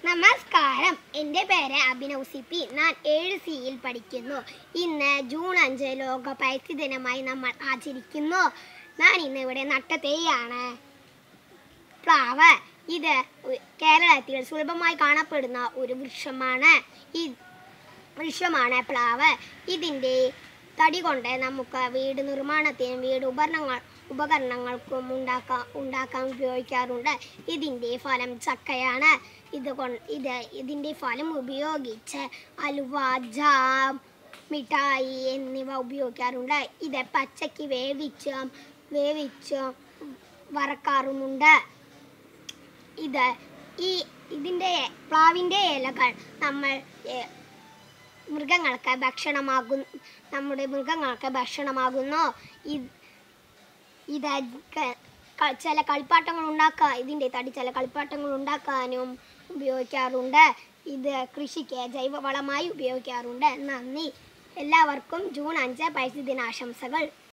നമസ്കാരം എൻ്റെ പേര് അഭിനവ് സി പി ഞാൻ ഏഴ് സിയിൽ പഠിക്കുന്നു ഇന്ന് ജൂൺ അഞ്ച് ലോക പരിസ്ഥിതി ദിനമായി നമ്മൾ ആചരിക്കുന്നു ഞാൻ ഇന്ന് ഇവിടെ നട്ട തേയാണ് പ്ലാവ് ഇത് ഉ- കേരളത്തിൽ സുലഭമായി കാണപ്പെടുന്ന ഒരു വൃക്ഷമാണ് ഈ വൃക്ഷമാണ് പ്ലാവ് ഇതിൻ്റെ തടി കൊണ്ട് നമുക്ക് വീട് നിർമ്മാണത്തിനും വീട് ഉപകരണങ്ങൾ ഉപകരണങ്ങൾക്കും ഉണ്ടാക്കാൻ ഉണ്ടാക്കാൻ ഉപയോഗിക്കാറുണ്ട് ഇതിൻ്റെ ഫലം ചക്കയാണ് ഇത് കൊണ്ട് ഇത് ഇതിൻ്റെ ഫലം ഉപയോഗിച്ച് അലുവ ജാം മിഠായി എന്നിവ ഉപയോഗിക്കാറുണ്ട് ഇത് പച്ചയ്ക്ക് വേവിച്ചും വേവിച്ചും വറക്കാറുമുണ്ട് ഇത് ഈ ഇതിൻ്റെ പ്ലാവിൻ്റെ ഇലകൾ നമ്മൾ ഏ, മൃഗങ്ങൾക്ക് ഭക്ഷണമാകും നമ്മുടെ മൃഗങ്ങൾക്ക് ഭക്ഷണമാകുന്നു ഇത് ഇത് ക- ക- ചില കളിപ്പാട്ടങ്ങൾ ഉണ്ടാക്കാൻ ഇതിൻ്റെ തടി ചില കളിപ്പാട്ടങ്ങൾ ഉണ്ടാക്കാനും ഉപയോഗിക്കാറുണ്ട് ഇത് കൃഷിക്ക് ജൈവവളമായി ഉപയോഗിക്കാറുണ്ട് നന്ദി എല്ലാവർക്കും ജൂൺ അഞ്ച് പരിസ്ഥിതി ദിനാശംസകൾ